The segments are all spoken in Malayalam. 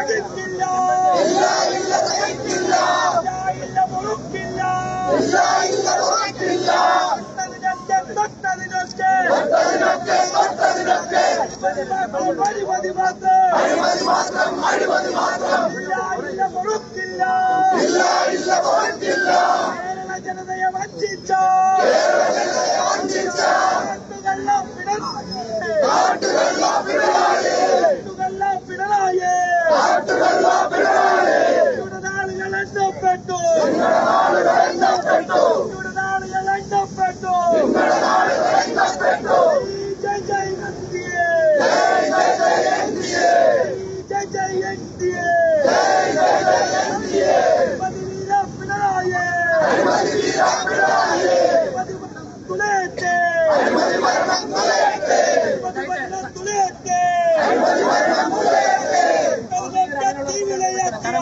സഹിക്കില്ല ഇല്ല ഇല്ല പൊറുക്കില്ല തൊട്ടതിനൊക്കെ തൊട്ടതിനൊക്കെ അഴിമതി മാത്രം അഴിമതി മാത്രം ഇല്ല ഇല്ല പൊറുക്കില്ല കേരള ജനതയെ വഞ്ചിച്ച കാട്ടുകള്ള പിണറായി കാട്ടുകള്ള പിണറായി ഇവിടെ നാളുകൾ എണ്ണപ്പെട്ടു ഇവിടെ നാളുകൾ എണ്ണപ്പെട്ടു ജയ് ജയ് എൻഡിഎ ജയ് ജയ് എൻഡിഎ പതിവീര പിണറായി പതിവരണം തുളയട്ടെ പതിവരണം തുളയട്ടെ കതിരൊക്കെ തീ വിളയാക്കിയ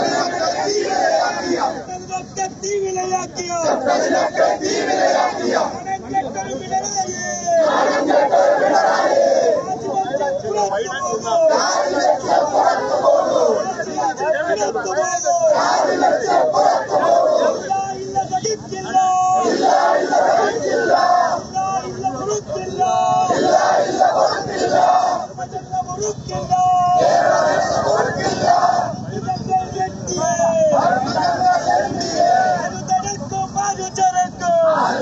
കതിരൊക്കെ തീ വിളയാക്കിയ അണക്കെട്ടൊരു പിണറായി രാജിവെച്ച പുറത്തു പോകുന്നു പുറത്തു പോകുന്നു ഇല്ല സഹിക്കില്ല ഇല്ല ഇല്ല പൊറുക്കില്ല ധർമ്മചക്ര പൊറുക്കില്ല ഇതൊക്കെ എത്തിയേ അനുതടുക്കും അനുചരക്കും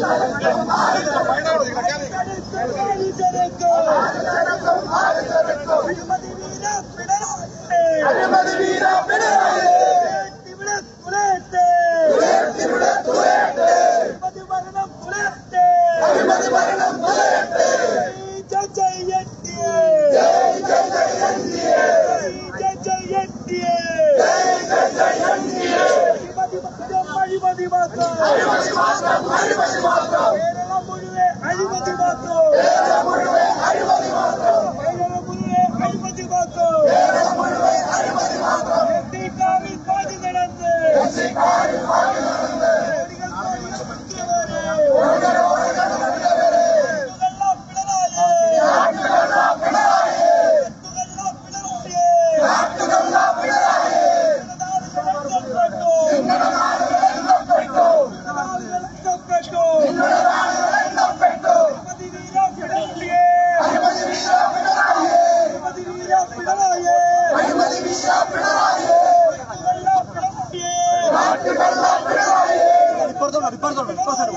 അനുചരക്കും അഴിമതി വീര പിണറായി അഴിമതി വീര പിണറായി ഇവിടെ തുളയട്ടെ ഇവിടെ തുളയട്ടെ അഴിമതി മരണം തുളയട്ടെ അഴിമതി മരണം തുളയട്ടെ ജയ് ജയ് എൻഡിഎ ജയ് ജയ് എൻഡിഎ ജയ് ജയ് എൻഡിഎ ജയ് ജയ് എൻഡിഎ അഴിമതി മാത്രം അഴിമതി മാത്രം അഴിമതി മാത്രം കേരളം മുഴുവൻ അഴിമതി മാത്രം കേരളം മുഴുവൻ അഴിമതി മാത്രം കേരളം മുഴുവൻ അഴിമതി മാത്രം കേരളം മുഴുവൻ അഴിമതി മാത്രം എത്തിക്കാവിൽ പാടി നടന്ന് എത്തിക്കാവിൽ പാടി നടന്ന് കോടികൾ കോടികൾ മുക്കിയവരെ ഓടുകൾ ഓടുകൾ മുക്കിയവരെ കാട്ടുകള്ള പിണറായി കാട്ടുകള്ള പിണറായി കാട്ടുകള്ള പിണറായി നിങ്ങളുടെ നാടുകൾ എണ്ണപ്പെട്ടു നിങ്ങളുടെ നാടുകൾ എണ്ണപ്പെട്ടു അഴിമതി വീര പിണറായി അഴിമതി വീര പിണറായി അഴിമതി വീര പിണറായി അഴിമതി വീര പിണറായി കാട്ടുകള്ള പിണറായി കാട്ടുകള്ള പിണറായി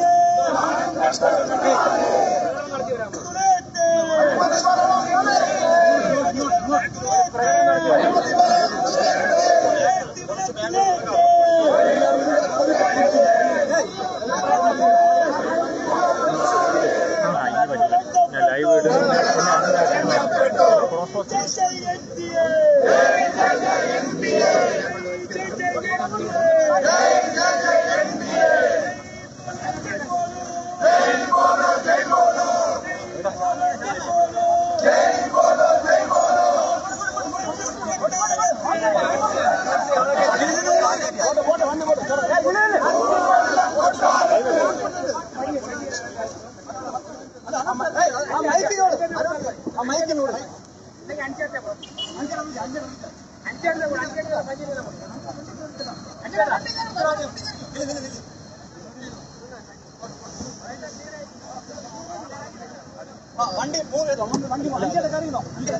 വണ്ടി പോകരുതോ വണ്ടി വണ്ടിയുടെ കറിയുന്നോ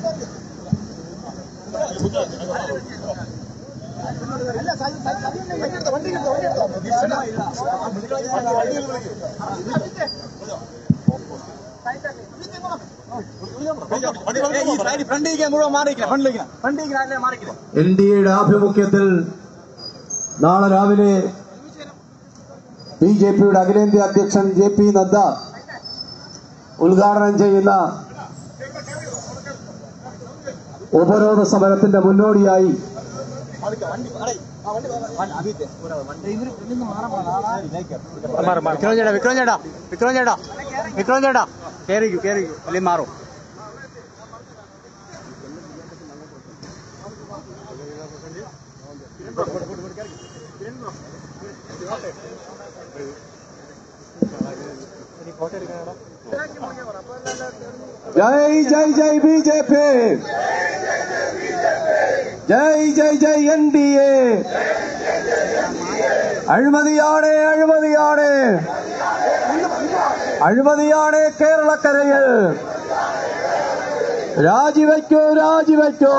അല്ല സ- സ- സതിയുണ്ടെങ്കിൽ വണ്ടി എടുത്തോ, വണ്ടി എടുത്തോ, വണ്ടി എടുത്തോ. ഫ്രണ്ടിലേക്ക് മുഴുവൻ മാറിയിരിക്കണം ഫ്രണ്ടിലേക്ക് ഫ്രണ്ടിലേക്ക് അല്ലേ മാറിക്കണം എൻ ഡി എയുടെ ആഭിമുഖ്യത്തിൽ നാളെ രാവിലെ ബി ജെ പിയുടെ അഖിലേന്ത്യാ അധ്യക്ഷൻ ജെ പി നദ്ദ ഉദ്ഘാടനം ചെയ്യുന്ന ഉപരോധ സമരത്തിന്റെ മുന്നോടിയായി വിക്രം ചേട്ടാ വിക്രം ചേട്ടാ വിക്രം ചേട്ടാ വിക്രം ചേട്ടാ കേറിക്കു കേറിക്കു അല്ലെങ്കിൽ മാറും ജയ് ജയ് ജയ് ബി ജെ പി ജയ് ജയ് ജയ് എൻ ഡി എ അഴിമതിയാണ് അഴിമതിയാണ് അഴിമതിയാണ് കേരളക്കരയിൽ രാജിവെക്കൂ രാജിവെക്കൂ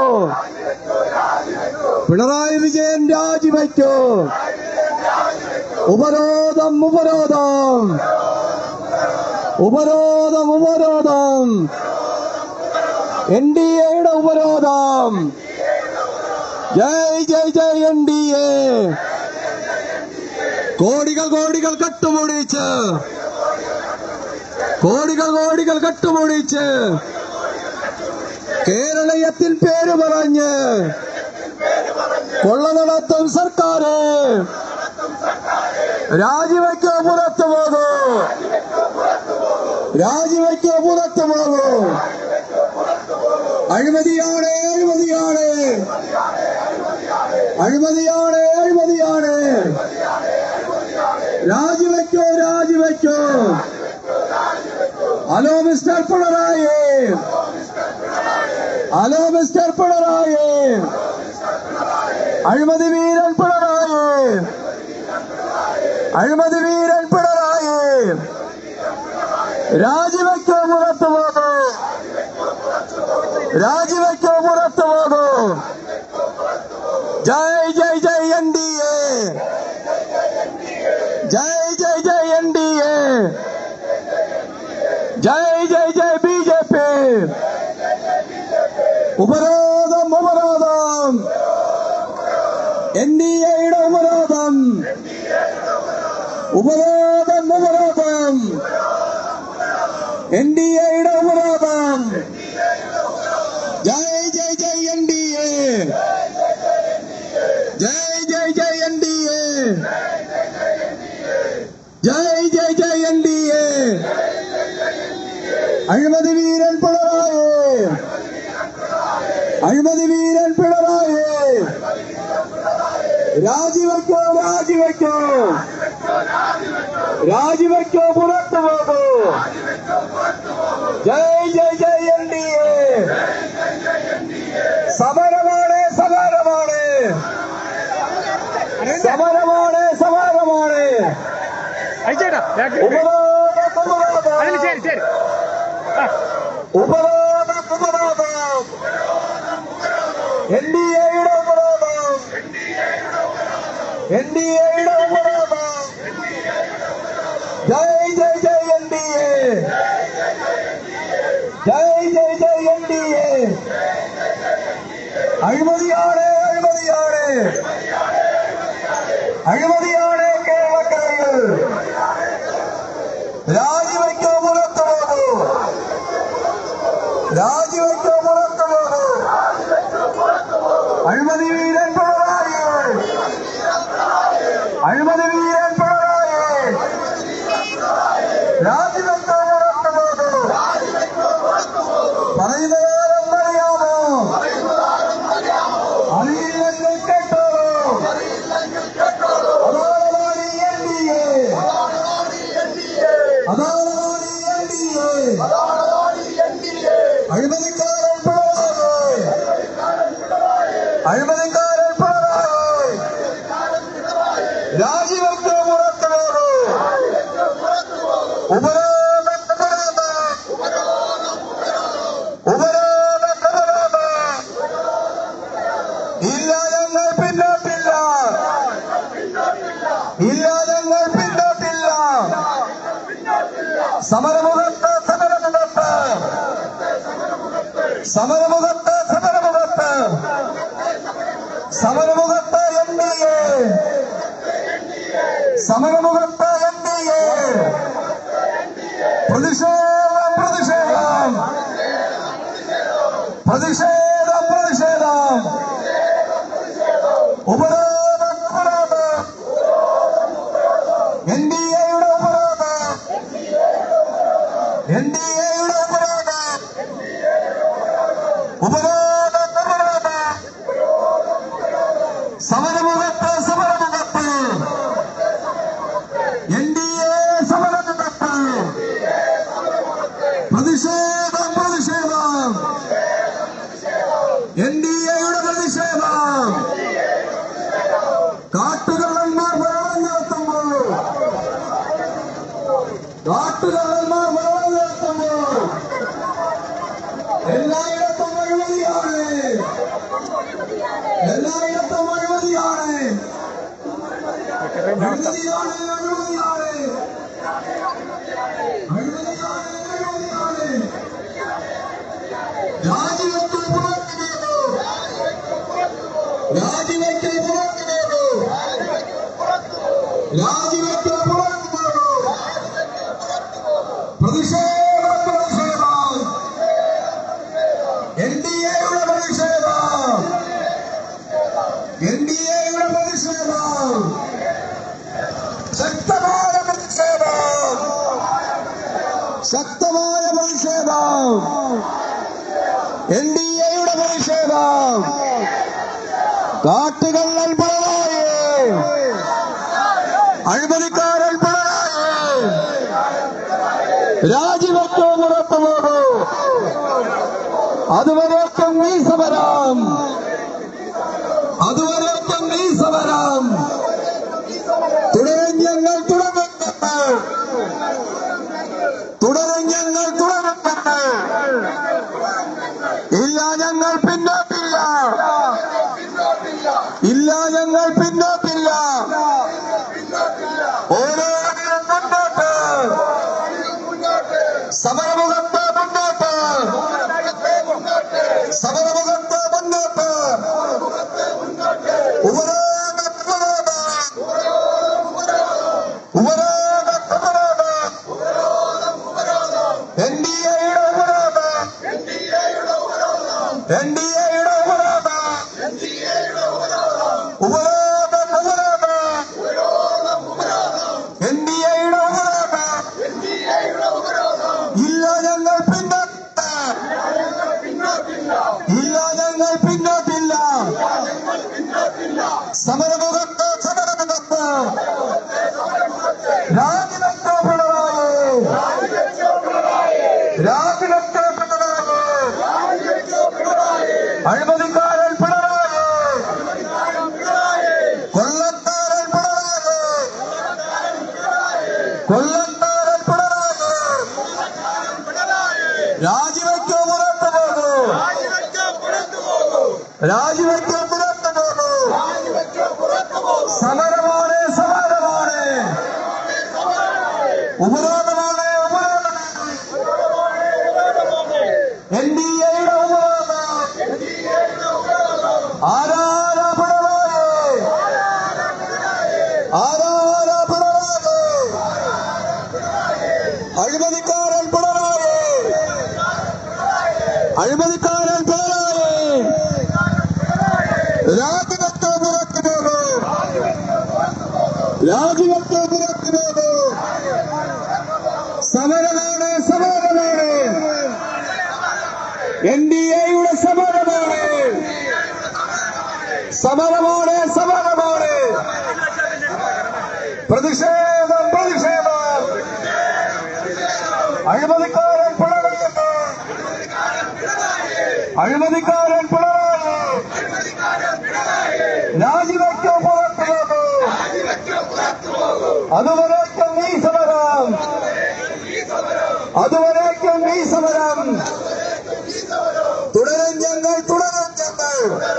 പിണറായി വിജയൻ രാജിവെക്കൂ ഉപരോധം ഉപരോധം ഉപരോധം ഉപരോധം എൻ ഡി എയുടെ ഉപരോധം ജയ് ജയ് ജയ് എൻ ഡി എ കോടികൾ കോടികൾ കട്ടുമുടിച്ച് കോടികൾ കോടികൾ കട്ടുമുടിച്ച് കേരളീയത്തിൻ പേര് പറഞ്ഞ് കൊള്ള നടത്തും സർക്കാര് രാജിവെക്കോ പുറത്തു പോകൂ രാജിവെക്കോ പുറത്തു പോകൂ അഴിമതിയാണ് അഴിമതിയാണ് അഴിമതിയാണ് അഴിമതിയാണ് രാജിവെക്കോ രാജിവെക്കോ hello mister Pinarayi hello mister Pinarayi അഴിമതി വീരൻ പിണറായി അഴിമതി വീരൻ പിണറായി രാജിവെക്കോ പുറത്തു പോകൂ രാജിവെക്കോ പുറത്തു പോകൂ ജയ് ജയ് ജയ് എൻ ഡി എ ജയ് ജയ് ജയ് എൻ ഡി എ ജയ് ജയ് ജയ് ബി ജെ പി ഉപരോധം ഉപരോധം എൻ ഡി എയുടെ ഉപരോധം ഉപരോധം ഉപരോധം എൻ ഡി എയുടെ ഉപരോധം ജയ് ജയ് ജയ് എൻ ഡി എ ജയ് ജയ് ജയ് എൻ ഡി എ ജയ് ജയ് ജയ് എൻ ഡി എ അഴിമതി വീരൻ പിണറായി അഴിമതി വീരൻ പിണറായി രാജിവെക്കോ രാജിവെക്കോ രാജിവെക്കോ പുറത്തു പോകൂ ജയ് ജയ് ജയ് എൻ ഡി എ സമരമാണ് സമരമാണ് സമരമാണ് സമരമാണ് അയച്ചേട്ടാ ബാക്കിൽ ഉപരോധം ഉപരോധം അതിന് ശരി ശരി ആ ഉപരോധം ഉപരോധം എൻ ഡി എയുടെ ഉപരോധം എൻ ഡി എയുടെ ഉപരോധം ജയ് ജയ് ജയ് എൻ ഡി എ ജയ് ജയ് ജയ് എൻ ഡി എ അഴിമതിയാണ് അഴിമതിയാണ് അഴിമതിയാണ് കേരളക്കരയിൽ രാജിവെക്കോ പുറത്തു പോകൂ രാജിവെക്കോ പുറത്തു പോകൂ അഴിമതി വീരൻ പിണറായി അഴിമതി വീരൻ പിണറായി രാജിവെക്കോ പുറത്തു പോകൂ പറയുന്നതാരെന്നറിയാമോ അറിയില്ലെങ്കിൽ കേട്ടോളൂ അതാണ് എൻ ഡി എ അതാണ് എൻ ഡി എ അഴിമതിക്കാരൻ പിണറായി അഴിമതിക്കാരൻ പിണറായി രാജിവെക്കോ പുറത്തു പോകൂ ഉപരോധം ഉപരോധം ഉപരോധം ഉപരോധം ഇല്ല ഞങ്ങൾ പിന്നോട്ടില്ല ഇല്ല ഞങ്ങൾ പിന്നോട്ടില്ല സമരമുഖത്ത് സമരമുഖത്ത് സമരമുഖത്ത് സമരമുഖത്ത് സമരമുഖത്ത് എൻ ഡി എ സമരമുഖത്ത് എൻ ഡി എ പ്രതിഷേധം പ്രതിഷേധം പ്രതിഷേധം പ്രതിഷേധം ഉപരോധം ഉപരോധം എൻ ഡി എയുടെ ഉപരോധം എൻ ഡി എയുടെ ഉപരോധം ഉപരോധം ഉപരോധം സമരമുഖത്ത് സമരമുഖത്ത് എൻ ഡി എ സമരമുഖത്ത് പ്രതിഷേധം പ്രതിഷേധം എൻ ഡി എയുടെ പ്രതിഷേധം കാട്ടുകള്ളന്മാർ വെള്ളം നടത്തുമ്പോൾ എല്ലായിടത്തും അഴിമതിയാണ് എല്ലായിടത്തും അഴിമതിയാണ് അഴിമതിയാണ് അഴിമതിയാണ് അഴിമതിയാണ് അഴിമതിയാണ് രാജിവെക്കൽ പുറത്തു പോകൂ രാജിവെക്കൽ പുറത്തു പോകൂ രാജിവെക്കൽ പുറത്തു പോകൂ പ്രതിഷേധം പ്രതിഷേധം എൻ ഡി എയുടെ പ്രതിഷേധം എൻ ഡി എയുടെ പ്രതിഷേധം ശക്തമായ പ്രതിഷേധം ശക്തമായ പ്രതിഷേധം എൻ ഡി എയുടെ പ്രതിഷേധം കാട്ടുകള്ളൻ പിണറായി അഴിമതിക്കാരൻ പിണറായി രാജിവെക്കോ പുറത്തു പോകൂ അതുവരേക്കും നീ സമരം അതുവരേക്കും നീ സമരം തുടരും ഞങ്ങൾ തുടരുന്നത് തുടരും ഞങ്ങൾ തുടരുന്നത് ഇല്ല ഞങ്ങൾ പിന്നോട്ടില്ല ഇല്ല ഞങ്ങൾ പിന്നോട്ടില്ല ഓരോ അടിയും മുന്നോട്ട് സമരമുഖത്ത് മുന്നോട്ട് സമരമുഖത്ത് മുന്നോട്ട് ഉപരോധ ഉപരോധ ഉപരോധ എൻ ഡി എയുടെ ഉപരോധം എൻ ഡി എയുടെ ഉപരോധം ഉപരോധം ഉപരോധം എൻ ഡി എയുടെ ഉപരോധം ഇല്ല ഞങ്ങൾ പിന്നോട്ട് ഇല്ല ഞങ്ങൾ പിന്നോട്ടില്ല സമരമുഖത്ത് സമരമുഖത്ത് രാജിവെക്കോ പിണറായി രാജിവെക്കോ പിണറായി അഴിമതിക്കാരൻ പിണറായി കൊള്ളക്കാരൻ പിണറായി കൊള്ളക്കാരൻ പിണറായി രാജിവെക്കോ പുറത്തു പോകൂ രാജിവെക്കോ പുറത്തു പോകൂ സമരമാണ് സമരമാണ് ഉപരോധമാണ് ഉപരോധമാണ് എൻ ഡി എയുടെ ഉപരോധം ആരാര പിണറായി ആരാര പിണറായി അഴിമതിക്കാരൻ പിണറായി അഴിമതിക്കാരൻ പിണറായി രാജിവെക്കോ പുറത്തു പോകൂ രാജിവെക്കോ പുറത്തു പോകൂ സമരമാണ് സമരമാണ് എൻ ഡി എയുടെ സമരമാണ് സമരമാണ് സമരമാണ് പ്രതിഷേധം പ്രതിഷേധം അഴിമതിക്കാരൻ പിണറായി അഴിമതിക്കാരൻ പിണറായി രാജിവെക്കോ പുറത്തു പോകൂ അതുവരേക്കും നീ സമരം അതുവരേക്കും നീ സമരം തുടരും ഞങ്ങൾ തുടരും ഞങ്ങൾ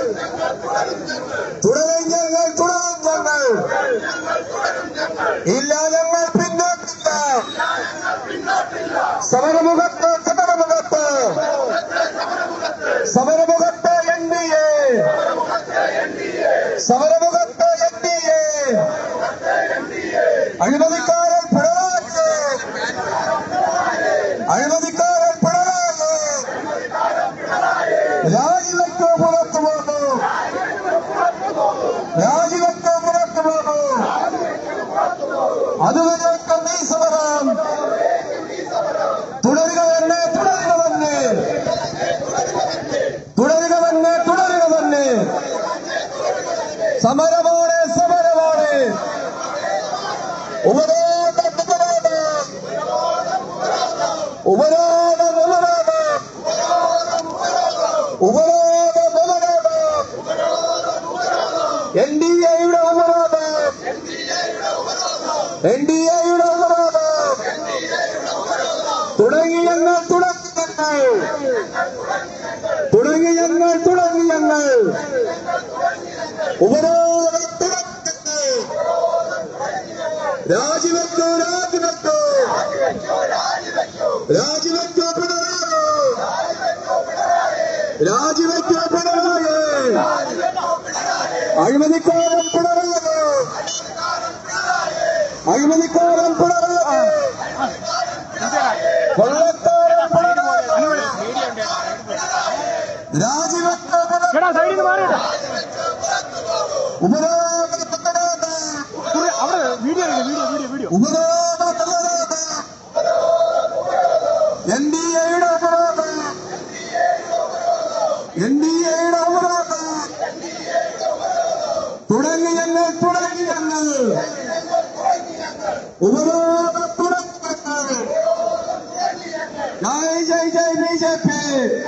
തുടരും ഞങ്ങൾ തുടരും ഞങ്ങൾ ഇല്ല ഞങ്ങൾ പിന്നോട്ടില്ല സമരമുഖത്ത് സമരമുഖത്ത് സമരമുഖത്ത് എൻ ഡി എ സമരമുഖത്ത് എൻ ഡി എ അഴിമതിക്കാരൻ പിണറായി അഴിമതിക്കാരൻ പിണറായി രാജിവെക്കോ പുറത്തു പോകൂ രാജിവെക്കോ പുറത്തു പോകൂ അതുവരേക്കും നീ സമരം തുടരുക തന്നെ തുടരുക തന്നെ തുടരുക തന്നെ തുടരുക തന്നെ സമരമാണ് സമരമാണ് ഉപരോധം ഉപരോധം ഉപരോധം ഉപരോധം ഉപരോധം ഉപരോധം എൻ ഡി എയുടെ ഉപരോധം എൻ ഡി എയുടെ ഉപരോധം തുടങ്ങി ഞങ്ങൾ തുടങ്ങി ഞങ്ങൾ തുടങ്ങി ഞങ്ങൾ തുടങ്ങി ഞങ്ങൾ ഉപരോധം തുടങ്ങി രാജിവെക്കൂ രാജിവെക്കൂ രാജിവെക്കൂ പിണറായി രാജിവെക്കൂ പിണറായി അഴിമതിക്കാരൻ പിണറായി അഴിമതിക്കാരൻ പിണറായി കൊള്ളക്കാരൻ പിണറായി രാജിവെക്കൂ പിണറായി ഉപരോധ പിണറായി അവിടെ വീഡിയോ വീഡിയോ വീഡിയോ വീഡിയോ ഉപരോധ എൻ ഡി എയുടെ ഉപരോധം എൻ ഡി എയുടെ ഉപരോധം തുടങ്ങി ഞങ്ങൾ തുടങ്ങി ഞങ്ങൾ ഉപരോധ തുടങ്ങി ഞങ്ങൾ ജയ് ജയ് ജയ് ബി ജെ പി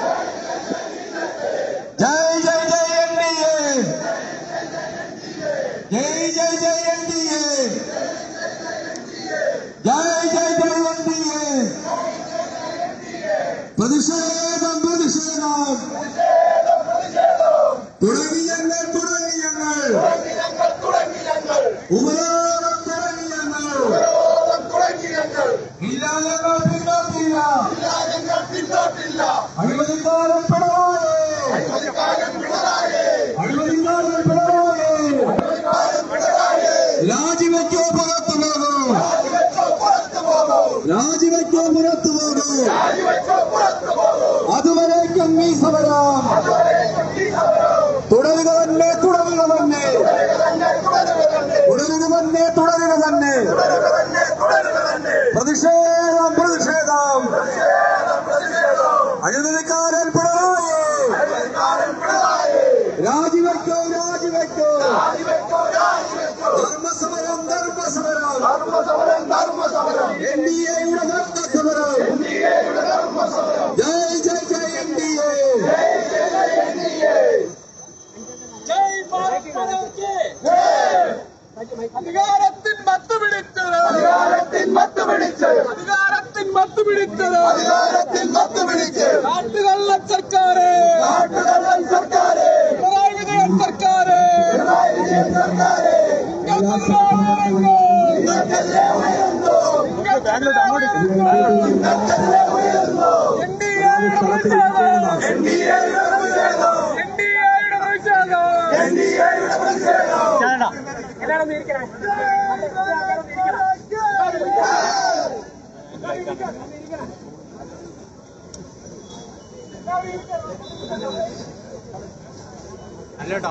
ജയ് ജയ് ജയ് എൻ ഡി എ ജയ് ജയ് ജയ് എൻ ഡി എ ജയ് ജയ് ജയ് എൻ ഡി എ പ്രതിഷേധം പ്രതിഷേധം തുടങ്ങി ഞങ്ങൾ തുടങ്ങി ഞങ്ങൾ ഉപരോധം തുടങ്ങി ഞങ്ങൾ ഇല്ല ഞങ്ങൾ പിന്നോട്ടില്ല അഴിമതിക്കാരൻ പിണറായി അഴിമതിക്കാരൻ പിണറായി രാജിവെക്കോ പുറത്തു പോകൂ രാജിവെക്കോ പുറത്തു പോകൂ അതുവരേക്കും ഈ സമരം തുടരുക തന്നെ തുടരുക തന്നെ തുടരുക തന്നെ തുടരുക തന്നെ പ്രതിഷേധം പ്രതിഷേധം അഴിമതിക്കാരൻ പിണറായി രാജിവെക്കോ രാജിവെക്കോ ധർമ്മസമരം ധർമ്മസമരം എൻ ഡി എയുടെ ധർമ്മസമരം ജയ് ജയ് ജയ് എൻ ഡി എ ജയ് ഭാരത് മാതാക്ക് അധികാരത്തിൻ മത്ത് പിടിച്ചത് അധികാരത്തിൻ മത്ത് പിടിച്ചത് അധികാരത്തിൻ മത്ത് പിടിച്ചത് അധികാരത്തിൻ മത്ത് പിടിച്ച് നാട്ടുകള്ള സർക്കാര് നാട്ടുകള്ളൻ സർക്കാര് പിണറായി വിജയൻ സർക്കാര് പിണറായി വിജയൻ സർക്കാര് അല്ലേട്ടോ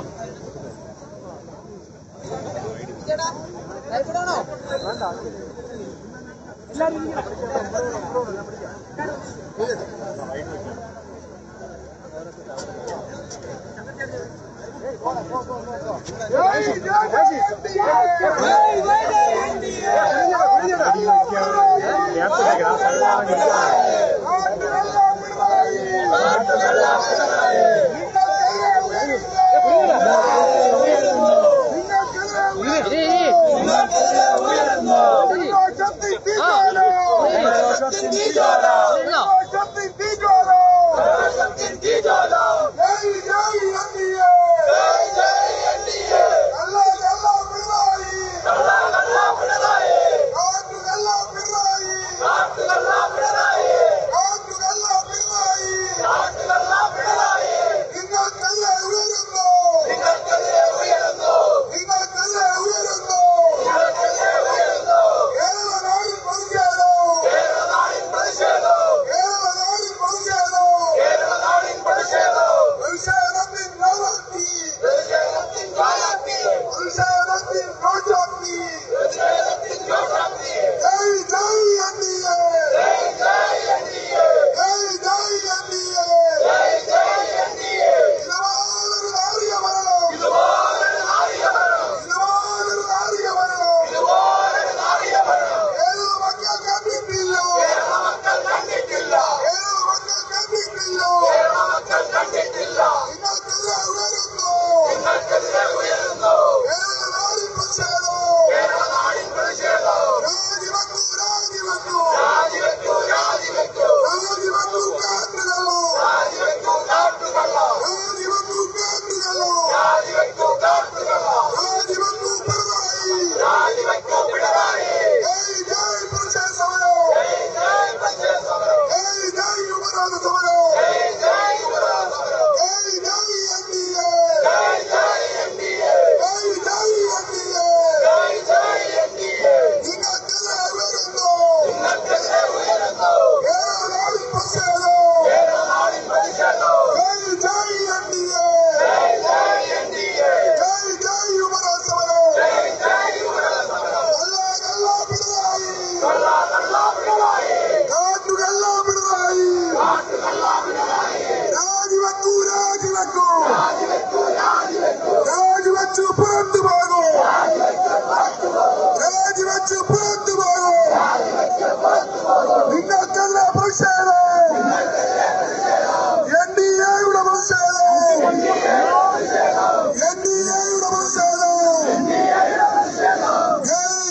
പിണറായി കാട്ടുകള്ള പിണറായി രാജിവെക്കൂ രാജിവെക്കൂ രാജിവെച്ചു പുറത്തു പോകൂ രാജിവെച്ചു പുറത്തു പോകൂ നിങ്ങൾക്കെതിരെ പ്രതിഷേധം എൻ ഡി എയുടെ പ്രതിഷേധം എൻ ഡി എയുടെ പ്രതിഷേധം ജയ്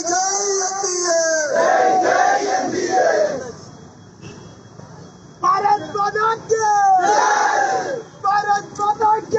ജയ് എൻ ഡി എ भारत माता की भारत माता की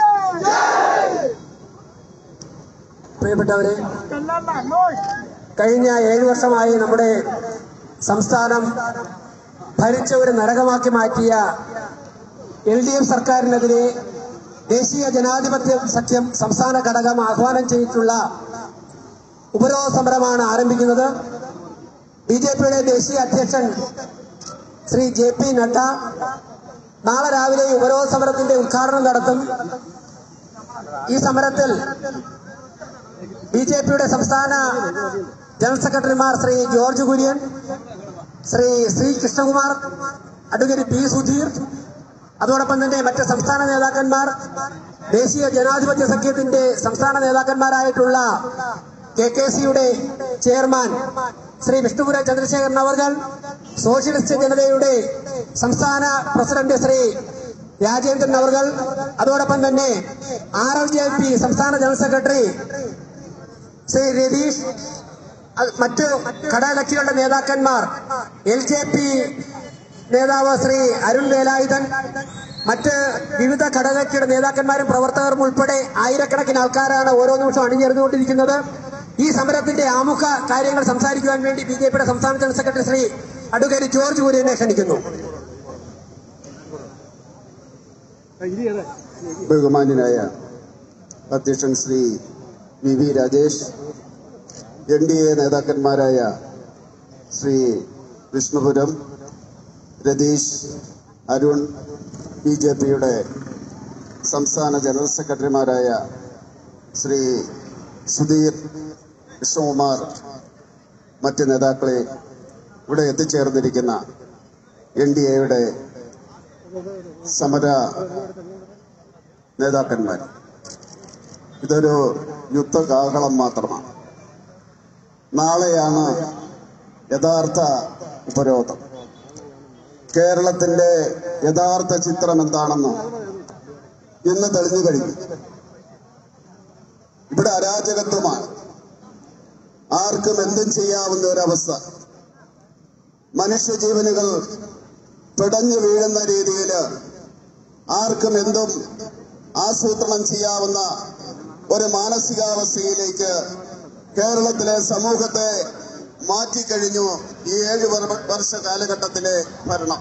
പ്രിയപ്പെട്ടവരെ कन्नड़ नोश കഴിഞ്ഞ ഏഴു വർഷമായി നമ്മുടെ സംസ്ഥാനം ഭരിച്ച ഒരു നരകമാക്കി മാറ്റിയ എൽ ഡി എഫ് സർക്കാരിനെതിരെ ദേശീയ ജനാധിപത്യ സഖ്യം സംസ്ഥാന ഘടകം ആഹ്വാനം ചെയ്തിട്ടുള്ള ഉപരോധ സമരമാണ് ആരംഭിക്കുന്നത് ബി ജെ പിയുടെ ദേശീയ അധ്യക്ഷൻ ശ്രീ ജെ പി നഡ്ഡ നാളെ രാവിലെ ഈ ഉപരോധ സമരത്തിന്റെ ഉദ്ഘാടനം നടത്തും ഈ സമരത്തിൽ ബി ജെ പിയുടെ സംസ്ഥാന ജനറൽ സെക്രട്ടറിമാർ Shri George Kurian Shri Shri Krishnakumar advocate P Sudheer അതോടൊപ്പം തന്നെ മറ്റ് സംസ്ഥാന നേതാക്കന്മാർ ദേശീയ ജനാധിപത്യ സഖ്യത്തിന്റെ സംസ്ഥാന നേതാക്കന്മാരായിട്ടുള്ള കെ കെ സിയുടെ ചെയർമാൻ ശ്രീ വിഷ്ണുപുര ചന്ദ്രശേഖരൻ അവർ സോഷ്യലിസ്റ്റ് ജനതയുടെ സംസ്ഥാന പ്രസിഡന്റ് ശ്രീ രാജേന്ദ്രൻ അവർ അതോടൊപ്പം തന്നെ ആർ എൽ ജെ പി സംസ്ഥാന ജനറൽ സെക്രട്ടറി ശ്രീ രതീഷ് അത് മറ്റ് ഘടകകക്ഷികളുടെ നേതാക്കന്മാർ എൽ ജെ പി നേതാവ് ശ്രീ അരുൺ വേലായുധൻ മറ്റ് വിവിധ ഘടകകക്ഷിയുടെ നേതാക്കന്മാരും പ്രവർത്തകരും ഉൾപ്പെടെ ആയിരക്കണക്കിന് ആൾക്കാരാണ് ഓരോ നിമിഷം അണിഞ്ഞിരുന്നുകൊണ്ടിരിക്കുന്നത് ഈ സമരത്തിന്റെ ആമുഖ കാര്യങ്ങൾ സംസാരിക്കുവാൻ വേണ്ടി ബി ജെ പിയുടെ സംസ്ഥാന general secretary Shri advocate George കുര്യനെ ക്ഷണിക്കുന്നു ബഹുമാന്യനായ അധ്യക്ഷൻ Shri V V Rajesh N D A നേതാക്കന്മാരായ ശ്രീ വിഷ്ണുപുരം രതീഷ് അരുൺ ബി ജെ പിയുടെ സംസ്ഥാന ജനറൽ സെക്രട്ടറിമാരായ ശ്രീ സുധീർ കൃഷ്ണകുമാർ മറ്റ് നേതാക്കളെ ഇവിടെ എത്തിച്ചേർന്നിരിക്കുന്ന എൻ ഡി എയുടെ സമര നേതാക്കന്മാർ ഇതൊരു യുദ്ധകാഹളം മാത്രമാണ് നാളെയാണ് യഥാർത്ഥ ഉപരോധം കേരളത്തിന്റെ യഥാർത്ഥ ചിത്രം എന്താണെന്ന് ഇന്ന് തെളിഞ്ഞു കഴിഞ്ഞു ഇവിടെ അരാജകത്വമാണ് ആർക്കും എന്തും ചെയ്യാവുന്ന ഒരവസ്ഥ മനുഷ്യജീവനുകൾ പിടഞ്ഞു വീഴുന്ന രീതിയിൽ ആർക്കും എന്തും ആസൂത്രണം ചെയ്യാവുന്ന ഒരു മാനസികാവസ്ഥയിലേക്ക് കേരളത്തിലെ സമൂഹത്തെ മാറ്റിക്കഴിഞ്ഞു ഈ ഏഴ് വർ- വർഷ കാലഘട്ടത്തിലെ ഭരണം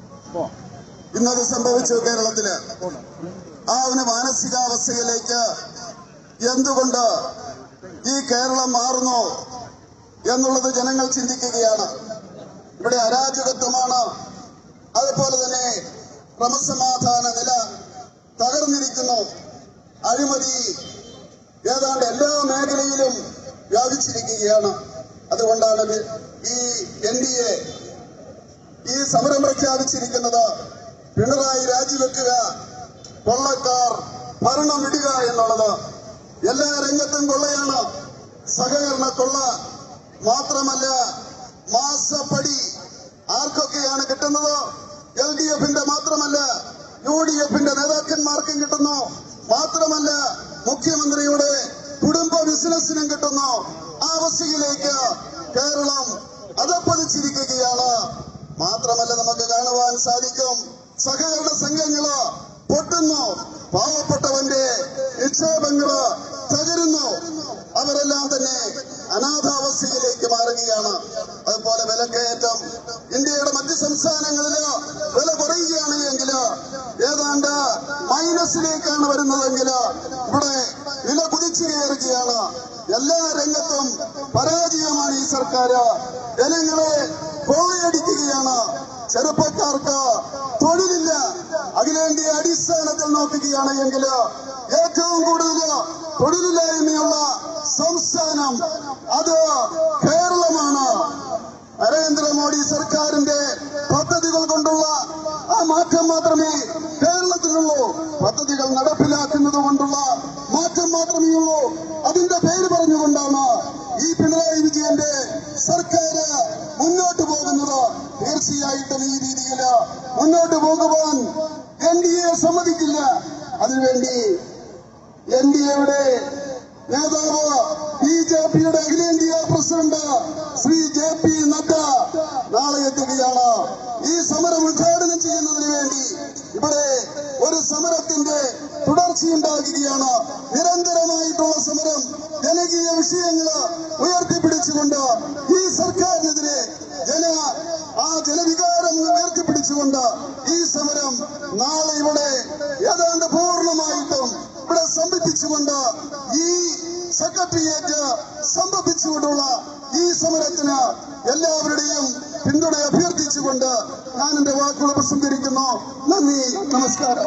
ഇന്നത് സംഭവിച്ചു കേരളത്തില് ആ ഒരു മാനസികാവസ്ഥയിലേക്ക് എന്തുകൊണ്ട് ഈ കേരളം മാറുന്നു എന്നുള്ളത് ജനങ്ങൾ ചിന്തിക്കുകയാണ് ഇവിടെ അരാജകത്വമാണ് അതുപോലെ തന്നെ ക്രമസമാധാന നില തകർന്നിരിക്കുന്നു അഴിമതി ഏതാണ്ട് എല്ലാ മേഖലയിലും വ്യാപിച്ചിരിക്കുകയാണ് അതുകൊണ്ടാണ് വി- ഈ എൻ ഡി എ ഈ സമരം പ്രഖ്യാപിച്ചിരിക്കുന്നത് പിണറായി രാജിവെക്കുക കൊള്ളക്കാർ ഭരണം വിടുക എന്നുള്ളത് എല്ലാ രംഗത്തും കൊള്ളയാണ് സഹകരണ കൊള്ള മാത്രമല്ല മാസപ്പടി ആർക്കൊക്കെയാണ് കിട്ടുന്നത് എൽ ഡി എഫിന്റെ മാത്രമല്ല യു ഡി എഫിന്റെ നേതാക്കന്മാർക്കും കിട്ടുന്നു മാത്രമല്ല മുഖ്യമന്ത്രിയുടെ കുടുംബ ബിസിനസിനും കിട്ടുന്നു ആ അവസ്ഥയിലേക്ക് കേരളം അധപ്പതിച്ചിരിക്കുകയാണ് മാത്രമല്ല നമുക്ക് കാണുവാൻ സാധിക്കും സഹകരണ സംഘങ്ങള് പൊട്ടുന്നു പാവപ്പെട്ടവന്റെ നിക്ഷേപങ്ങള് തകരുന്നു അവരെല്ലാം തന്നെ അനാഥാവസ്ഥയിലേക്ക് മാറുകയാണ് അതുപോലെ വിലക്കയറ്റം ഇന്ത്യയുടെ മറ്റ് സംസ്ഥാനങ്ങളില് വില കുറയുകയാണ് എങ്കിൽ ഏതാണ്ട് മൈനസിലേക്കാണ് വരുന്നതെങ്കിൽ ഇവിടെ വില കുതിച്ചു കയറുകയാണ് എല്ലാ രംഗത്തും പരാജയമാണ് ഈ സർക്കാർ ജനങ്ങളെ കൊള്ളയടിക്കുകയാണ് ചെറുപ്പക്കാർക്ക് തൊഴിലില്ല അഖിലേന്ത്യ അടിസ്ഥാനത്തിൽ നോക്കുകയാണ് എങ്കിൽ ഏറ്റവും കൂടുതൽ തൊഴിലില്ലായ്മയുള്ള സംസ്ഥാനം അത് കേരളമാണ് നരേന്ദ്ര നരേന്ദ്രമോദി സർക്കാരിന്റെ പദ്ധതികൾ കൊണ്ടുള്ള ആ മാറ്റം മാത്രമേ കേരളത്തിലുള്ളൂ പദ്ധതികൾ നടപ്പിലാക്കുന്നത് കൊണ്ടുള്ള മാറ്റം മാത്രമേ ഉള്ളൂ അതിന്റെ പേര് പറഞ്ഞുകൊണ്ടാണ് ഈ പിണറായി വിജയന്റെ സർക്കാർ മുന്നോട്ട് പോകുന്നത് തീർച്ചയായിട്ടും ഈ രീതിയിൽ മുന്നോട്ട് പോകുവാൻ എൻ ഡി എ സമ്മതിക്കില്ല അതിനുവേണ്ടി എൻ ഡി എയുടെ നേതാവ് ബി ജെ പിയുടെ അഖിലേന്ത്യാ president Shri J P Nadda നാളെ എത്തുകയാണ് ഈ സമരം ഉദ്ഘാടനം ചെയ്യുന്നതിന് വേണ്ടി ഇവിടെ ഒരു സമരത്തിന്റെ തുടർച്ചയുണ്ടാകുകയാണ് നിരന്തരമായിട്ടുള്ള സമരം ജനകീയ വിഷയങ്ങൾ ഉയർത്തിപ്പിടിച്ചുകൊണ്ട് ഈ സർക്കാരിനെതിരെ ജന ആ ജനവികാരം ഉയർത്തിപ്പിടിച്ചുകൊണ്ട് ഈ സമരം നാളെ ഇവിടെ ഏതാണ്ട് പൂർണ്ണമായിട്ടും ഇവിടെ സംബന്ധിച്ചുകൊണ്ട് ഈ സെക്രട്ടേറിയറ്റ് സംഭവിച്ചുകൊണ്ടുള്ള ഈ സമരത്തിന് എല്ലാവരുടെയും പിന്തുണ അഭ്യർത്ഥിച്ചുകൊണ്ട് ഞാൻ എന്റെ വാക്കുകൾ ഉപസംഹരിക്കുന്നു നന്ദി നമസ്കാരം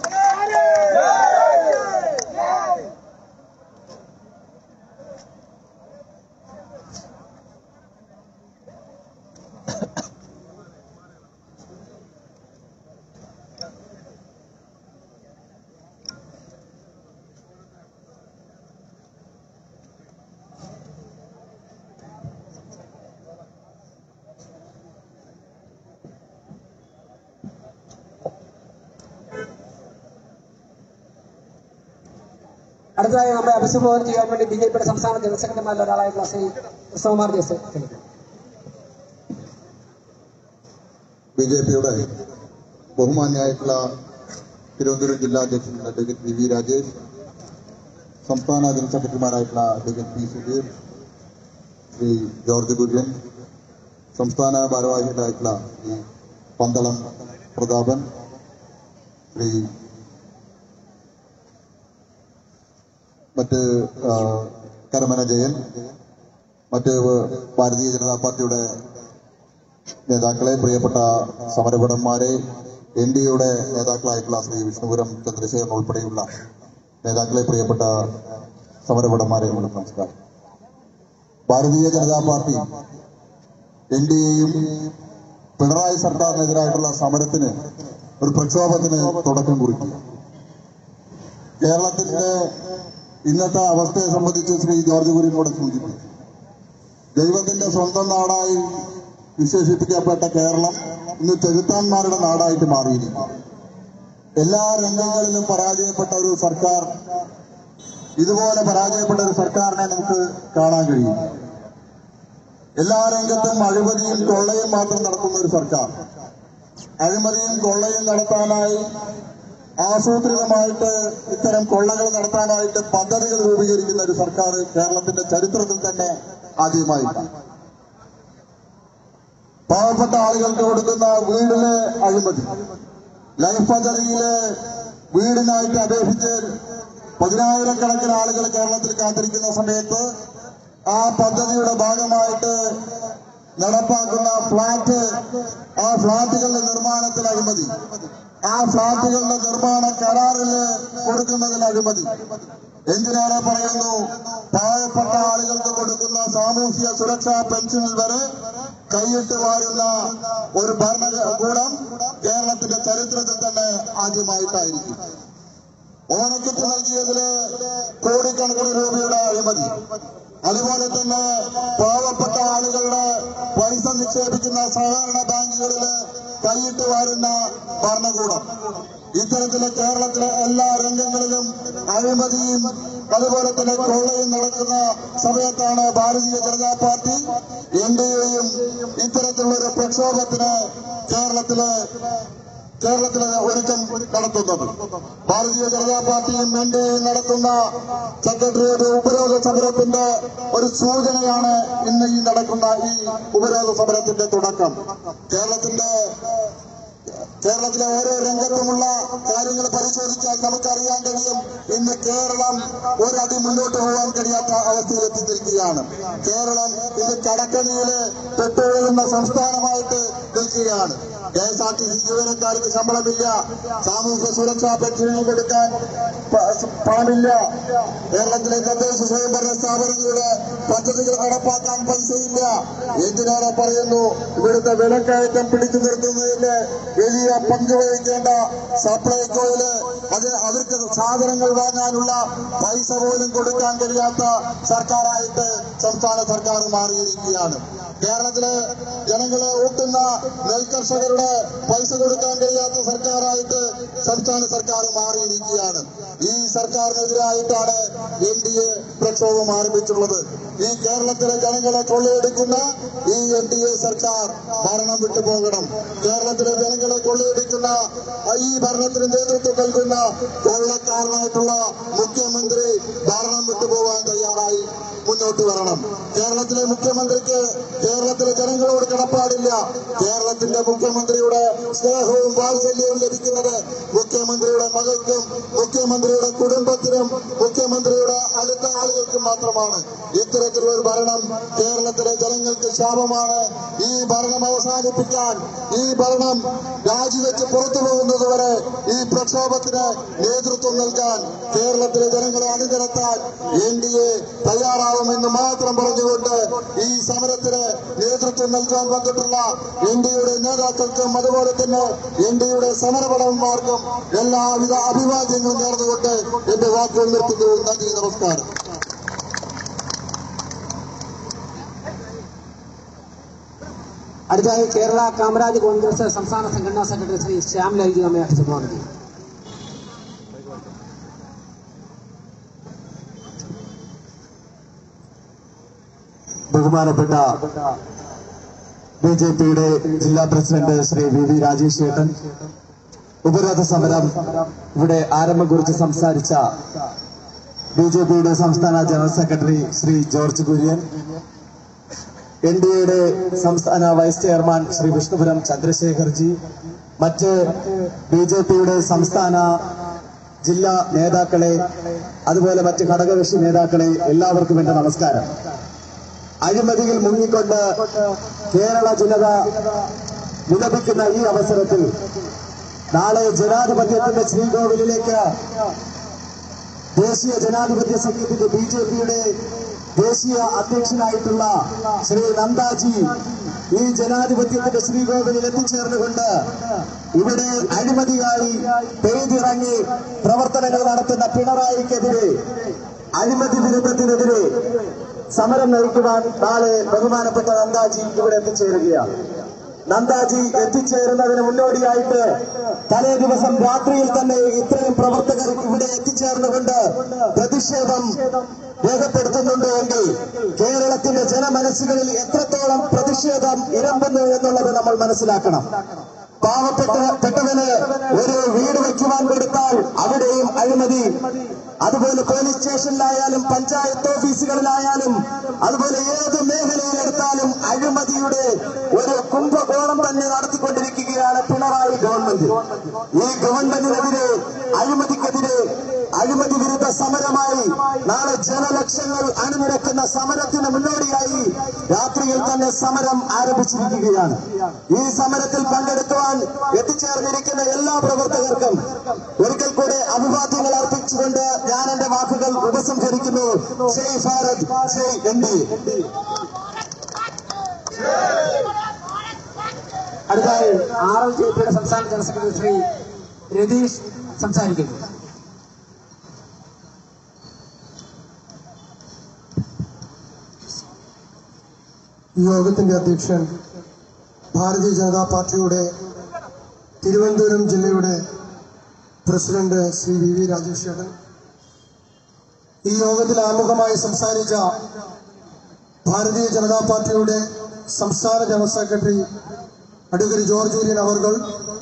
അടുത്തതായി നമ്മളെ അഭിസംബോധന ചെയ്യാൻ വേണ്ടി ബി ജെ പിയുടെ സംസ്ഥാന ജനറൽ സെക്രട്ടറിമാരിൽ ഒരാളായിട്ടുള്ള ശ്രീ കൃഷ്ണകുമാർ ജോസ് ക്ഷണിക്കുന്നു ബി ജെ പിയുടെ ബഹുമാന്യായിട്ടുള്ള തിരുവനന്തപുരം ജില്ലാ അധ്യക്ഷൻ അഡ്വക്കേറ്റ് വി വി രാജേഷ് സംസ്ഥാന ജനറൽ സെക്രട്ടറിമാരായിട്ടുള്ള advocate P Sudheer Shri George Kurian സംസ്ഥാന ഭാരവാഹികളായിട്ടുള്ള ശ്രീ പന്തളം പ്രതാപൻ ശ്രീ മറ്റ് ആ, കരമന ജയൻ മറ്റ് ഭാരതീയ ജനതാ പാർട്ടിയുടെ നേതാക്കളെ പ്രിയപ്പെട്ട സമരഭടന്മാരെ എൻ ഡി എയുടെ നേതാക്കളായിട്ടുള്ള ശ്രീ വിഷ്ണുപുരം ചന്ദ്രശേഖരൻ ഉൾപ്പെടെയുള്ള നേതാക്കളെ പ്രിയപ്പെട്ട സമരഭടന്മാരെ നമുക്ക് നമസ്കാരം ഭാരതീയ ജനതാ പാർട്ടി എൻ ഡി എയും പിണറായി സർക്കാരിനെതിരായിട്ടുള്ള സമരത്തിന് ഒരു പ്രക്ഷോഭത്തിന് തുടക്കം കുറിക്കും കേരളത്തിന്റെ ഇന്നത്തെ അവസ്ഥയെ സംബന്ധിച്ച് ശ്രീ ജോർജ് കുര്യനോട് സൂചിപ്പിച്ചു ദൈവത്തിന്റെ സ്വന്തം നാടായി വിശേഷിപ്പിക്കപ്പെട്ട കേരളം ഇന്ന് ചെകുത്താന്മാരുടെ നാടായിട്ട് മാറിയിരിക്കുന്നു എല്ലാ രംഗങ്ങളിലും പരാജയപ്പെട്ട ഒരു സർക്കാർ ഇതുപോലെ പരാജയപ്പെട്ട ഒരു സർക്കാരിനെ നമുക്ക് കാണാൻ കഴിയും എല്ലാ രംഗത്തും അഴിമതിയും കൊള്ളയും മാത്രം നടത്തുന്ന ഒരു സർക്കാർ അഴിമതിയും കൊള്ളയും നടത്താനായി ആസൂത്രിതമായിട്ട് ഇത്തരം കൊള്ളകൾ നടത്താനായിട്ട് പദ്ധതികൾ രൂപീകരിക്കുന്ന ഒരു സർക്കാർ കേരളത്തിന്റെ ചരിത്രത്തിൽ തന്നെ ആദ്യമായിട്ടാണ് പാവപ്പെട്ട ആളുകൾക്ക് കൊടുക്കുന്ന വീടിലെ അഴിമതി ലൈഫ് പദ്ധതിയിലെ വീടിനായിട്ട് അപേക്ഷിച്ച് പതിനായിരക്കണക്കിന് ആളുകൾ കേരളത്തിൽ കാത്തിരിക്കുന്ന സമയത്ത് ആ പദ്ധതിയുടെ ഭാഗമായിട്ട് നടപ്പാക്കുന്ന ഫ്ളാറ്റ് ആ ഫ്ളാറ്റുകളുടെ നിർമ്മാണത്തിൽ അഴിമതി ആ ഫ്ളാറ്റുകളുടെ നിർമ്മാണ കരാറിൽ കൊടുക്കുന്നതിൽ അഴിമതി എന്തിനേറെ പറയുന്നു പാവപ്പെട്ട ആളുകൾക്ക് കൊടുക്കുന്ന സാമൂഹ്യ സുരക്ഷാ പെൻഷനിൽ വരെ കൈയിട്ട് വാരുന്ന ഒരു ഭരണകൂടം കേരളത്തിന്റെ ചരിത്രത്തിൽ തന്നെ ആദ്യമായിട്ടായിരിക്കും ഓണക്കിറ്റ് നൽകിയതില് കോടിക്കണക്കിന് രൂപയുടെ അഴിമതി അതുപോലെ തന്നെ പാവപ്പെട്ട ആളുകളുടെ പൈസ നിക്ഷേപിക്കുന്ന സഹകരണ ബാങ്കുകളില് കൈയിട്ട് വാരുന്ന ഭരണകൂടം ഇത്തരത്തിലെ കേരളത്തിലെ എല്ലാ രംഗങ്ങളിലും അഴിമതിയും അതുപോലെ തന്നെ കൊള്ളയും നടക്കുന്ന സമയത്താണ് ഭാരതീയ ജനതാ പാർട്ടി എൻ ഡി എയും ഇത്തരത്തിലുള്ള ഒരു പ്രക്ഷോഭത്തിന് കേരളത്തിലെ കേരളത്തിലെ ഒരുക്കം നടത്തുന്നത് ഭാരതീയ ജനതാ പാർട്ടിയും എൻ ഡി എയും നടത്തുന്ന സെക്രട്ടേറിയറ്റ് ഉപരോധ സമരത്തിന്റെ ഒരു സൂചനയാണ് ഇന്ന് ഈ നടക്കുന്ന ഈ ഉപരോധ സമരത്തിന്റെ തുടക്കം കേരളത്തിന്റെ കേരളത്തിലെ ഓരോ രംഗത്തുമുള്ള കാര്യങ്ങൾ പരിശോധിച്ചാൽ നമുക്കറിയാൻ കഴിയും ഇന്ന് കേരളം ഒരടി മുന്നോട്ട് പോകാൻ കഴിയാത്ത അവസ്ഥയിൽ എത്തിച്ചിരിക്കുകയാണ് കേരളം ഇന്ന് കടക്കണിയില് പെട്ടുപോകുന്ന സംസ്ഥാനമായിട്ട് ഇത് നിൽക്കുകയാണ് K S R T C ജീവനക്കാർക്ക് ശമ്പളമില്ല സാമൂഹ്യ സുരക്ഷാ പെൻഷനുകൾ കൊടുക്കാൻ പ- പണമില്ല കേരളത്തിലെ തദ്ദേശ സ്വയംഭരണ സ്ഥാപനങ്ങളുടെ പദ്ധതികൾ നടപ്പാക്കാൻ പൈസയില്ല എന്തിനേറെ പറയുന്നു ഇവിടുത്തെ വിലക്കയറ്റം പിടിച്ചു നിർത്തുന്നതിന് വലിയ പങ്ക് വഹിക്കേണ്ട സപ്ലൈകോയില് അത് അവർക്ക് സാധനങ്ങൾ വാങ്ങാനുള്ള പൈസ പോലും കൊടുക്കാൻ കഴിയാത്ത സർക്കാരായിട്ട് സംസ്ഥാന സർക്കാർ മാറിയിരിക്കുകയാണ് കേരളത്തിലെ ജനങ്ങളെ ഊട്ടുന്ന നെൽകർഷകരുടെ പൈസ കൊടുക്കാൻ കഴിയാത്ത സർക്കാരായിട്ട് സംസ്ഥാന സർക്കാർ മാറിയിരിക്കുകയാണ് ഈ സർക്കാരിനെതിരായിട്ടാണ് എൻ ഡി എ പ്രക്ഷോഭം ആരംഭിച്ചുള്ളത് ഈ കേരളത്തിലെ ജനങ്ങളെ കൊള്ളയെടുക്കുന്ന ഈ എൻ ഡി എ സർക്കാർ ഭരണം വിട്ടു പോകണം കേരളത്തിലെ ജനങ്ങളെ കൊള്ളയെടുക്കുന്ന ഈ ഭരണത്തിന് നേതൃത്വം നൽകുന്ന കൊള്ളക്കാരനായിട്ടുള്ള മുഖ്യമന്ത്രി ഭരണം വിട്ടുപോകാൻ തയ്യാറായി മുന്നോട്ട് വരണം കേരളത്തിലെ മുഖ്യമന്ത്രിക്ക് കേരളത്തിലെ ജനങ്ങളോട് കടപ്പാടില്ല കേരളത്തിന്റെ മുഖ്യമന്ത്രിയുടെ സ്നേഹവും വാത്സല്യവും ലഭിക്കുന്നത് മുഖ്യമന്ത്രിയുടെ മകൾക്കും മുഖ്യമന്ത്രിയുടെ കുടുംബത്തിനും മുഖ്യമന്ത്രിയുടെ അടുത്ത ആളുകൾക്കും മാത്രമാണ് ഇത്തരത്തിലുള്ള ഒരു ഭരണം കേരളത്തിലെ ജനങ്ങൾക്ക് ശാപമാണ് ഈ ഭരണം അവസാനിപ്പിക്കാൻ ഈ ഭരണം രാജിവെച്ച് പുറത്തു പോകുന്നതുവരെ ഈ പ്രക്ഷോഭത്തിന് നേതൃത്വം നൽകാൻ കേരളത്തിലെ ജനങ്ങളെ അണിനിരത്താൻ എൻ ഡി എ തയ്യാറാവുമെന്ന് മാത്രം പറഞ്ഞുകൊണ്ട് ഈ സമരത്തിന് നേതൃത്വം നൽകാൻ വന്നിട്ടുള്ള എൻ ഡി എയുടെ നേതാക്കൾക്കും അതുപോലെ തന്നെ എൻ ഡി എയുടെ സമരപടന്മാർക്കും എല്ലാവിധ അഭിവാദ്യങ്ങളും നേർന്നുകൊണ്ട് എന്റെ വാക്കുകൾ നിർത്തുന്നു നന്ദി നമസ്കാരം അടുത്തതായി കേരള കാമരാജ് കോൺഗ്രസ് സംസ്ഥാന സംഘടനാ സെക്രട്ടറി ശ്രീ ശ്യാം ലൈജി നമ്മെ അഭിസംബോധന ചെയ്യും ബഹുമാനപ്പെട്ട ബി ജെ പിയുടെ ജില്ലാ president Shri V V Rajesh ചേട്ടൻ ഉപരോധ സമരം ഇവിടെ ആരംഭം കുറിച്ച് സംസാരിച്ച ബി ജെ പിയുടെ സംസ്ഥാന general secretary Shri George Kurian N D എയുടെ സംസ്ഥാന വൈസ് ചെയർമാൻ ശ്രീ വിഷ്ണുപുരം ചന്ദ്രശേഖർജി മറ്റ് ബി ജെ പിയുടെ സംസ്ഥാന ജില്ലാ നേതാക്കളെ അതുപോലെ മറ്റ് ഘടകകക്ഷി നേതാക്കളെ എല്ലാവർക്കും എന്റെ നമസ്കാരം അഴിമതിയിൽ മുങ്ങിക്കൊണ്ട് കേരള ജനത വിലപിക്കുന്ന ഈ അവസരത്തിൽ നാളെ ജനാധിപത്യത്തിന്റെ ശ്രീകോവിലിലേക്ക് ദേശീയ ജനാധിപത്യ സഖ്യത്തിന്റെ ബി ജെ പിയുടെ ദേശീയ അധ്യക്ഷനായിട്ടുള്ള ശ്രീ നന്ദാജി ഈ ജനാധിപത്യത്തിന്റെ ശ്രീകോവിലിൽ എത്തിച്ചേർന്നുകൊണ്ട് ഇവിടെ അഴിമതിയായി പെയ്തിറങ്ങി പ്രവർത്തനങ്ങൾ നടത്തുന്ന പിണറായിക്കെതിരെ അഴിമതി വിരുദ്ധത്തിനെതിരെ സമരം നയിക്കുവാൻ നാളെ ബഹുമാനപ്പെട്ട നന്ദാജി ഇവിടെ എത്തിച്ചേരുകയാണ് നന്ദാജി എത്തിച്ചേരുന്നതിന് മുന്നോടിയായിട്ട് തലേ ദിവസം രാത്രിയിൽ തന്നെ ഇത്രയും പ്രവർത്തകർ ഇവിടെ എത്തിച്ചേർന്നുകൊണ്ട് പ്രതിഷേധം രേഖപ്പെടുത്തുന്നുണ്ട് എങ്കിൽ കേരളത്തിന്റെ ജനമനസ്സുകളിൽ എത്രത്തോളം പ്രതിഷേധം ഇരമ്പുന്നു എന്നുള്ളത് നമ്മൾ മനസ്സിലാക്കണം പാവപ്പെട്ട പെട്ടവന് ഒരു വീട് വയ്ക്കുവാൻ കൊടുത്താൽ അവിടെയും അഴിമതി അതുപോലെ പോലീസ് സ്റ്റേഷനിലായാലും പഞ്ചായത്ത് ഓഫീസുകളിലായാലും അതുപോലെ ഏത് മേഖലയിൽ എടുത്താലും അഴിമതിയുടെ ഒരു കുംഭകോണം തന്നെ നടത്തിക്കൊണ്ടിരിക്കുകയാണ് പിണറായി ഗവൺമെന്റ് ഈ ഗവൺമെന്റിനെതിരെ അഴിമതിക്കെതിരെ അഴിമതി വിരുദ്ധ സമരമായി നാളെ ജനലക്ഷങ്ങൾ അണിനിരക്കുന്ന സമരത്തിന് മുന്നോടിയായി രാത്രിയിൽ തന്നെ സമരം ആരംഭിച്ചിരിക്കുകയാണ് ഈ സമരത്തിൽ പങ്കെടുക്കുവാൻ എത്തിച്ചേർന്നിരിക്കുന്ന എല്ലാ പ്രവർത്തകർക്കും ഒരിക്കൽ കൂടെ അഭിവാദ്യങ്ങൾ അർപ്പിച്ചുകൊണ്ട് ഞാൻ എന്റെ വാക്കുകൾ ഉപസംഹരിക്കുന്നു ജയ് ഭാരത് ജയ് എൻ ഡി അടുത്തതായി ആർ എൽ ജെ പിയുടെ സംസ്ഥാന ജനറൽ സെക്രട്ടറി ശ്രീ രതീഷ് സംസാരിക്കുന്നു ഈ യോഗത്തിന്റെ അധ്യക്ഷൻ ഭാരതീയ ജനതാ പാർട്ടിയുടെ തിരുവനന്തപുരം ജില്ലയുടെ president Shri V V Rajesh ചേട്ടൻ ഈ യോഗത്തിൽ ആമുഖമായി സംസാരിച്ച ഭാരതീയ ജനതാ പാർട്ടിയുടെ സംസ്ഥാന general secretary advocate George Kurian അവർകൾ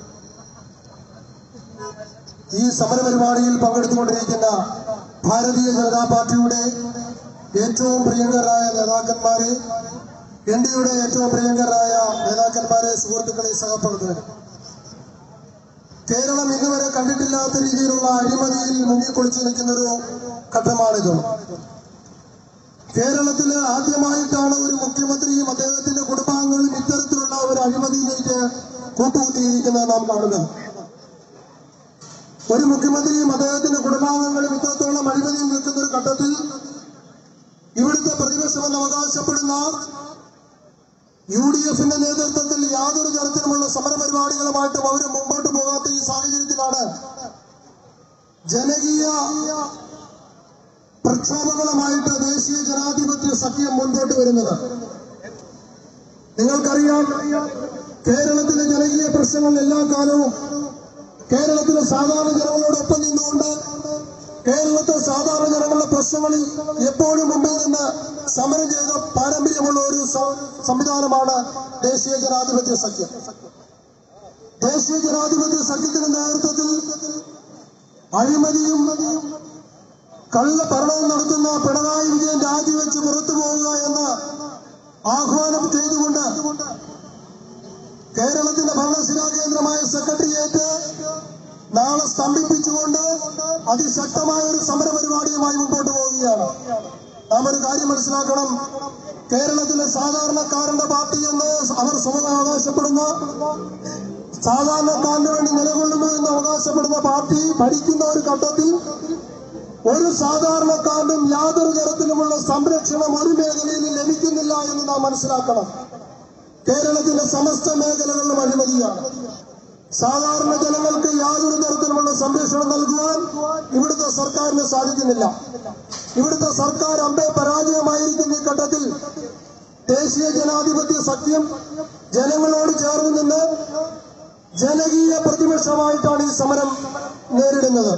ഈ സമരപരിപാടിയിൽ പങ്കെടുത്തുകൊണ്ടിരിക്കുന്ന ഭാരതീയ ജനതാ പാർട്ടിയുടെ ഏറ്റവും പ്രിയങ്കരായ നേതാക്കന്മാരെ എൻ ഡിയുടെ ഏറ്റവും പ്രിയങ്കരായ നേതാക്കന്മാരെ സുഹൃത്തുക്കളെ സഹപ്രവർത്തകർ കേരളം ഇതുവരെ കണ്ടിട്ടില്ലാത്ത രീതിയിലുള്ള അഴിമതിയിൽ മുങ്ങിക്കൊളിച്ചു നിൽക്കുന്ന ഒരു ഘട്ടമാണിത് കേരളത്തിൽ ആദ്യമായിട്ടാണ് ഒരു മുഖ്യമന്ത്രിയും അദ്ദേഹത്തിന്റെ കുടുംബാംഗങ്ങളും ഇത്തരത്തിലുള്ള ഒരു അഴിമതിയിലേക്ക് സെക്രട്ടേറിയറ്റ് കൂട്ടുകുത്തിയിരിക്കുന്നത് നാം കാണുന്നത് ഒരു മുഖ്യമന്ത്രിയും അദ്ദേഹത്തിന്റെ കുടുംബാംഗങ്ങളും ഇത്രത്തോളം അഴിമതിയിൽ നിൽക്കുന്ന ഒരു ഘട്ടത്തിൽ ഇവിടുത്തെ പ്രതിപക്ഷമെന്ന് അവകാശപ്പെടുന്ന യു ഡി എഫിന്റെ നേതൃത്വത്തിൽ യാതൊരു തരത്തിലുമുള്ള സമരപരിപാടികളുമായിട്ട് അവർ മുമ്പോട്ട് പോകാത്ത ഈ സാഹചര്യത്തിലാണ് ജനകീയ പ്രക്ഷോഭങ്ങളുമായിട്ട് ദേശീയ ജനാധിപത്യ സഖ്യം മുൻപോട്ട് വരുന്നത് നിങ്ങൾക്കറിയാം കേരളത്തിലെ ജനകീയ പ്രശ്നങ്ങൾ എല്ലാ കാലവും കേരളത്തിലെ സാധാരണ ജനങ്ങളോടൊപ്പം നിന്നുകൊണ്ട് കേരളത്തെ സാധാരണ ജനങ്ങളുടെ പ്രശ്നങ്ങളിൽ എപ്പോഴും മുമ്പിൽ നിന്ന് സമരം ചെയ്ത പാരമ്പര്യമുള്ള ഒരു സ- സംവിധാനമാണ് ദേശീയ ജനാധിപത്യ സഖ്യം ദേശീയ ജനാധിപത്യ സഖ്യത്തിന്റെ നേതൃത്വത്തിൽ അഴിമതിയും കള്ള ഭരണവും നടത്തുന്ന പിണറായി വിജയൻ രാജിവെച്ച് പുറത്തു പോവുക എന്ന ആഹ്വാനം ചെയ്തുകൊണ്ട് കേരളത്തിന്റെ ഭരണശിലാ കേന്ദ്രമായ സെക്രട്ടേറിയറ്റ് നാളെ സ്തംഭിപ്പിച്ചുകൊണ്ട് അതിശക്തമായ ഒരു സമര പരിപാടിയുമായി മുമ്പോട്ട് പോവുകയാണ് നാം ഒരു കാര്യം മനസ്സിലാക്കണം കേരളത്തിലെ സാധാരണക്കാരന്റെ പാർട്ടി എന്ന് അവർ സ്വയം അവകാശപ്പെടുന്ന സാധാരണക്കാരന് വേണ്ടി നിലകൊള്ളുന്നു എന്ന് അവകാശപ്പെടുന്ന പാർട്ടി ഭരിക്കുന്ന ഒരു ഘട്ടത്തിൽ ഒരു സാധാരണക്കാരനും യാതൊരു തരത്തിലുമുള്ള സംരക്ഷണം ഒരു മേഖലയിൽ ലഭിക്കുന്നില്ല എന്ന് നാം മനസ്സിലാക്കണം കേരളത്തിന്റെ സമസ്ത മേഖലകളിലും അഴിമതിയാണ് സാധാരണ ജനങ്ങൾക്ക് യാതൊരു തരത്തിലുമുള്ള സംരക്ഷണം നൽകുവാൻ ഇവിടുത്തെ സർക്കാരിന് സാധിക്കുന്നില്ല ഇവിടുത്തെ സർക്കാർ അമ്പേ പരാജയമായിരിക്കുന്ന ഈ ഘട്ടത്തിൽ ദേശീയ ജനാധിപത്യ സഖ്യം ജനങ്ങളോട് ചേർന്ന് നിന്ന് ജനകീയ പ്രതിപക്ഷമായിട്ടാണ് ഈ സമരം നേരിടുന്നത്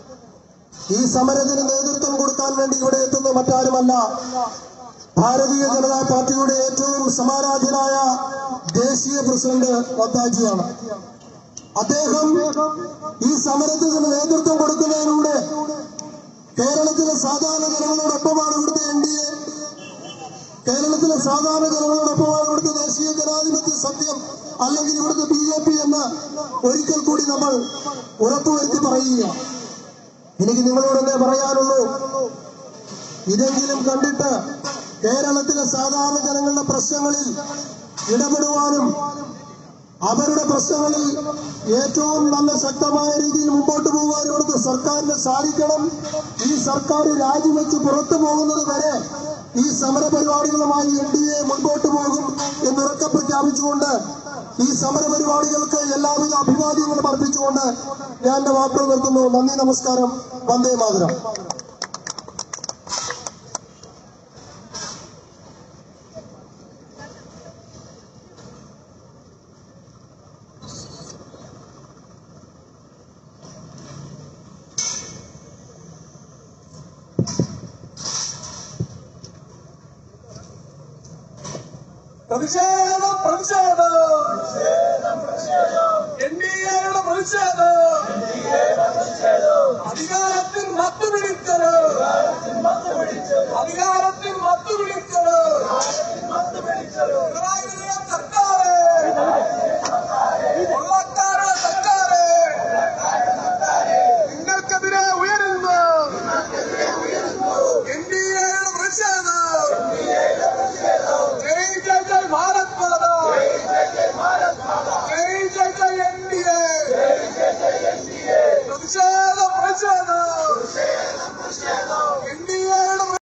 ഈ സമരത്തിന് നേതൃത്വം കൊടുക്കാൻ വേണ്ടി ഇവിടെ എത്തുന്ന മറ്റാരുമല്ല ഭാരതീയ ജനതാ പാർട്ടിയുടെ ഏറ്റവും സമാരാധ്യനായ ദേശീയ പ്രസിഡന്റ് വദ്ദാജിയാണ് അദ്ദേഹം ഈ സമരത്തിന് നേതൃത്വം കൊടുക്കുന്നതിലൂടെ കേരളത്തിലെ സാധാരണ ജനങ്ങളോടൊപ്പമാണ് ഇവിടുത്തെ എൻ ഡി എ കേരളത്തിലെ സാധാരണ ജനങ്ങളോടൊപ്പമാണ് ഇവിടുത്തെ ദേശീയ ജനാധിപത്യ സത്യം അല്ലെങ്കിൽ ഇവിടുത്തെ ബി ജെ പി എന്ന് ഒരിക്കൽ കൂടി നമ്മൾ ഉറപ്പുവരുത്തി പറയുകയാണ് എനിക്ക് നിങ്ങളോടൊന്നേ പറയാനുള്ളൂ ഇതെങ്കിലും കണ്ടിട്ട് കേരളത്തിലെ സാധാരണ ജനങ്ങളുടെ പ്രശ്നങ്ങളിൽ ഇടപെടുവാനും അവരുടെ പ്രശ്നങ്ങളിൽ ഏറ്റവും നല്ല ശക്തമായ രീതിയിൽ മുമ്പോട്ട് പോകാൻ ഇവിടുത്തെ സർക്കാരിന് സാധിക്കണം ഈ സർക്കാർ രാജിവെച്ച് പുറത്തു പോകുന്നത് വരെ ഈ സമര പരിപാടികളുമായി എൻ ഡി എ മുൻപോട്ട് പോകും എന്നുറക്കെ പ്രഖ്യാപിച്ചുകൊണ്ട് ഈ സമര പരിപാടികൾക്ക് എല്ലാവിധ അഭിവാദ്യങ്ങളും അർപ്പിച്ചുകൊണ്ട് ഞാൻ എന്റെ വാക്കുകൾ നിർത്തുന്നു നന്ദി നമസ്കാരം വന്ദേ മാതരം പ്രതിഷേധം പ്രതിഷേധം